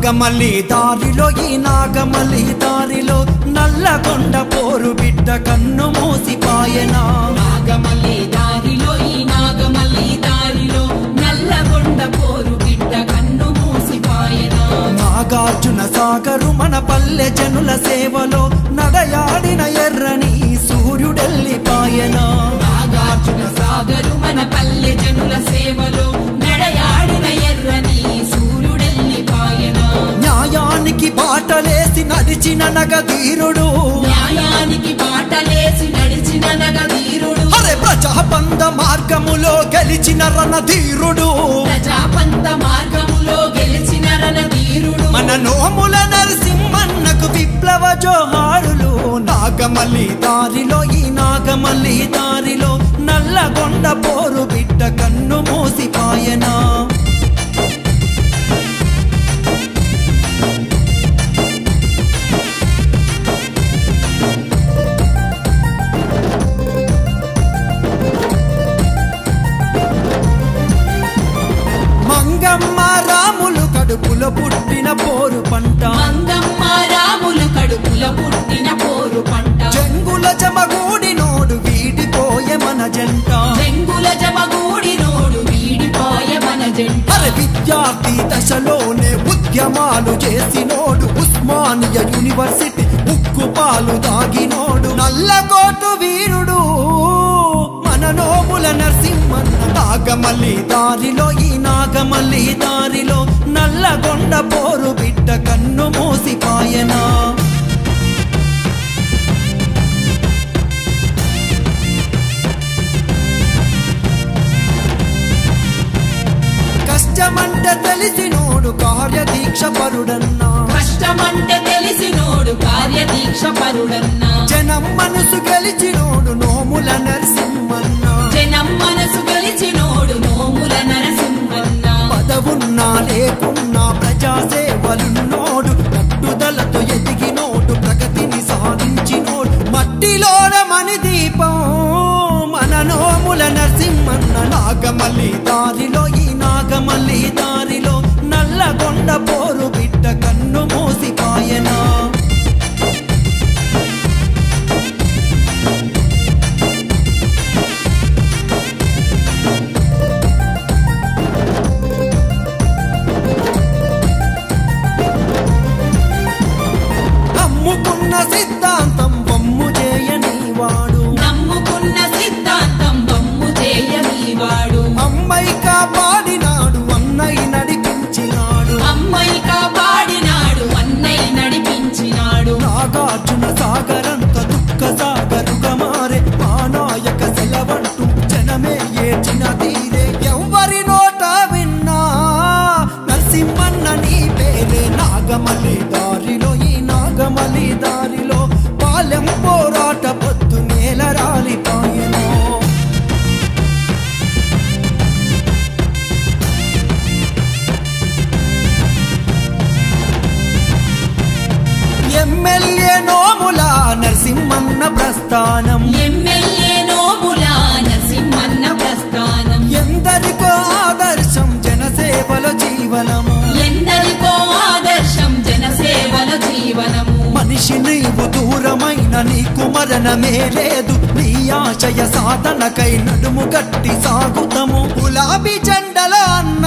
నాగమల్లి దారిలో ఈ నాగమల్లి దారిలో నల్లగొండ పోరు బిడ్డ కన్ను మూసిపాయనా నాగమల్లి దారిలో ఈ నాగమల్లి దారిలో నల్లగొండ పోరు బిడ్డ కన్ను మూసిపాయనా నాగార్జున సాగరు మన పల్లె జనుల సేవలో నడయాడిన ఎర్రని సూర్యుడెల్లిపాయనా నాగార్జున సాగరు మన పల్లె జనుల సేవలో నడయాడిన ఎర్రని సూర్యుడెల్లిపాయనా న్యాయానికి బాటలేసి నడిచిన నగధీరుడు న్యాయానికి బాటలేసి నడిచిన నగధీరుడు అరే ప్రజాబంధ మార్గములో గెలిచిన రణధీరుడు ప్రజాపంత మార్గములో గెలిచిన రణధీరుడు మన నోముల నరసింహన్నకు విప్లవ జోహారులు నాగమల్లి దారిలో ఈ నాగమల్లి దారిలో నల్లగొండ పోరు బిడ్డ కన్ను మూసిపాయనా మంగమ్మ రాములు కడుపులో పుట్టిన పోరు పంట మంగమ్మ రాములు కడుపుల పుట్టిన పోరు పంట జంగుల జమగూడి నోడు వీడిపోయే మన జంట చెంగుల జమగూడి నోడు వీడిపోయే మన జంట అరే విద్యార్థి దశలోనే ఉద్యమాలు చేసినోడు ఉస్మానియా యూనివర్సిటీ ఉక్కు పాలు దాగినోడు నల్లకోటు వీరుడు మన నోముల నరసింహన్న నాగమల్లి దారిలో ఈ నాగమల్లి దారిలో నల్లగొండ పోరు బిడ్డ కన్ను మూసిపాయనా కష్టమంటే తెలిసినోడు కార్యదీక్ష పరుడన్నా కష్టమంటే తెలిసినోడు కార్యదీక్ష పరుడన్నా జనం మనసు గెలిచినోడు నోముల నరసింహన్న జనం మనసు గెలిచినోడు నోముల నరసింహన్న పదవున్నా లేకున్నా ప్రజాసేవలున్నోడు పట్టుదలతో ఎదిగినోడు ప్రగతిని సాధించినోడు మట్టిలోన మణి దీపం మన నోముల నరసింహన్న నాగమల్లి దారిలో ఈ నాగమల్లి దారిలో నల్లగొండ పోరు బిడ్డ కన్ను మూసిపాయనా నమ్ముకున్న సిద్ధాంతం బొమ్ము చేయని వాడు నమ్ముకున్న సిద్ధాంతం బొమ్ము చేయనీవాడు అమ్మాయి కాపాడినాడు అన్నయ్య నడిపించినాడు అమ్మాయి కాపాడినాడు అన్నయ్య నడిపించినాడు నాగార్జున సాగరంత దుఃఖ సాగరుగా మారే మా నాయక సెలవంటూ జనమే ఏచిన తీరే ఎవ్వరి నోట విన్నా నరసింహన్న నీ పేరే నాగమల్లి దారిలో ఈ నాగమల్లి దారిలో పాలెం పోరాట పొద్దు నేల రాలిపాయనో ఎమ్మెల్యే నోముల నరసింహన్న ప్రస్థానం ఎమ్మెల్యే నోముల నరసింహన్న ప్రస్థానం ఎందరికో ఆదర్శం జనసేవల జీవనము ఎందరికో ఆదర్శం జనసేవల జీవనము మనిషి నీవు దూరమైన నీకు మరణమే లేదు నీ ఆశయ సాధనకై నడుము గట్టి సాగుతము గులాబీ జెండల అన్న